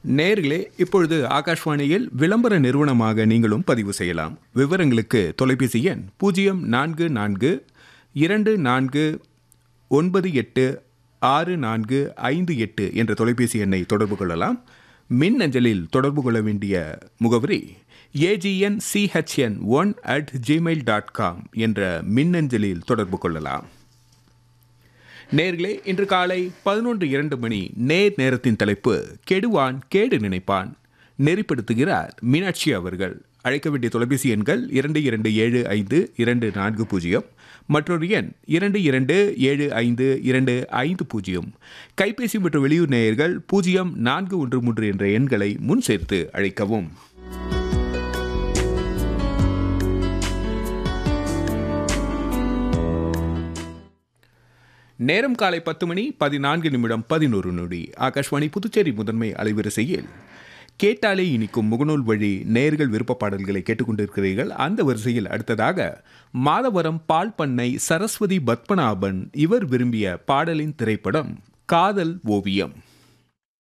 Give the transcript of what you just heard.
நேர்களே இப்பொழுது ஆகாஷ்வாணியில் விளம்பர நிறுவனமாக நீங்களும் பதிவு செய்யலாம் விவரங்களுக்கு தொலைபேசி எண் பூஜ்ஜியம் நான்கு நான்கு இரண்டு நான்கு ஒன்பது எட்டு ஆறு நான்கு ஐந்து எட்டு என்ற தொலைபேசி எண்ணை தொடர்பு கொள்ளலாம் மின் அஞ்சலில் தொடர்பு கொள்ள வேண்டிய முகவரி A G N C H N one at Gmail dot com என்ற மின்னஞ்சலில் தொடர்பு கொள்ளலாம் நேர்களே இன்று காலை பதினொன்று இரண்டு மணி நேர் நேரத்தின் தலைப்பு கெடுவான் கேடு நினைப்பான் நெறிப்படுத்துகிறார் மீனாட்சி அவர்கள் அழைக்க வேண்டிய தொலைபேசி எண்கள் இரண்டு இரண்டு ஏழு ஐந்து இரண்டு நான்கு பூஜ்ஜியம் மற்றொரு எண் இரண்டு இரண்டு ஏழு ஐந்து இரண்டு ஐந்து பூஜ்ஜியம் கைபேசி மற்றும் வெளியூர் நேயர்கள் பூஜ்ஜியம் நான்கு ஒன்று மூன்று என்ற எண்களை முன் சேர்த்து அழைக்கவும் நேரம் காலை பத்து மணி பதினான்கு நிமிடம் பதினோரு நொடி ஆகாஷ்வாணி புதுச்சேரி முதன்மை அலைவரிசையில் கேட்டாலே இனிக்கும் முகநூல் வழி நேர்கள் விருப்ப பாடல்களை கேட்டுக்கொண்டிருக்கிறீர்கள் அந்த வரிசையில் அடுத்ததாக மாதவரம் பால் பண்ணை சரஸ்வதி பத்மநாபன் இவர் விரும்பிய பாடலின் திரைப்படம் காதல் ஓவியம்